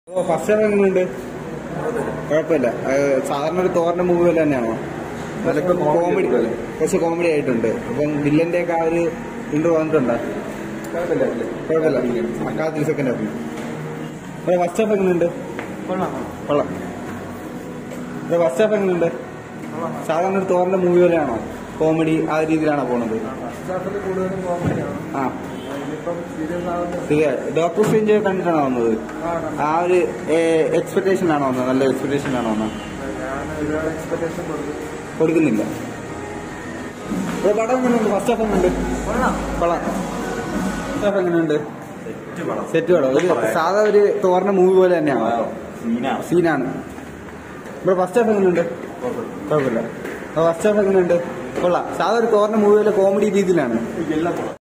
ഓ first half എങ്ങനെയുണ്ട് കുഴപ്പമില്ല അത് സാധാരണ ഒരു തോറിന്റെ മൂവി പോലെ തന്നെയാണോ നല്ല കോമഡി കുറച്ച് കോമഡി ആയിട്ടുണ്ട് അപ്പം വില്ലന്റെ ഒക്കെ ആ ഒരു ഇൻട്രോ വന്നിട്ടുണ്ടോ കുഴപ്പമില്ല കാത്തിരി സെക്കൻഡ് ഹാഫ് അപ്പൊ ഫസ്റ്റ് ഹാഫ് എങ്ങനെയുണ്ട് കൊള്ളാം അപ്പൊ ഫസ്റ്റ് ഹാഫ് എങ്ങനെയുണ്ട് സാധാരണ ഒരു തോറിന്റെ മൂവി പോലെയാണോ കോമഡി ആ രീതിയിലാണോ പോണത് കൂടുതലും കോമഡിയാണ് ആ ഇനിയിപ്പം സീരിയസ് ആവുന്ന ശരിയാ ഡോക്ടർ സ്ട്രേഞ്ച് കണ്ടിട്ടാണോ വന്നത് ആ ഒരു എക്സ്പെക്ടേഷൻ ആണോ വന്നത് നല്ല എക്സ്പെക്ടേഷൻ ആണോ വന്നത് ഞാൻ ഒരുപാട് എക്സ്പെക്ടേഷൻ കൊടുത്തു കൊടുക്കുന്നില്ല ഇപ്പൊ പടം എങ്ങനെയുണ്ട് ഫസ്റ്റ് ഹാഫ് എങ്ങനെയുണ്ട് കൊള്ളാം ഫസ്റ്റ് ഹാഫ് എങ്ങനെയുണ്ട് സെറ്റ് പടം ഒരു സാധാ ഒരു തോറിന്റെ മൂവി പോലെ തന്നെയാണ് സീനാണ് ഇവിടെ ഫസ്റ്റ് ഹാഫ് എങ്ങനെയുണ്ട് കുഴപ്പമില്ല ഫസ്റ്റ് ഹാഫ് എങ്ങനെയുണ്ട് കൊള്ളാം സാധാ ഒരു തോറിന്റെ മൂവി പോലെ കോമഡി രീതിയിലാണ്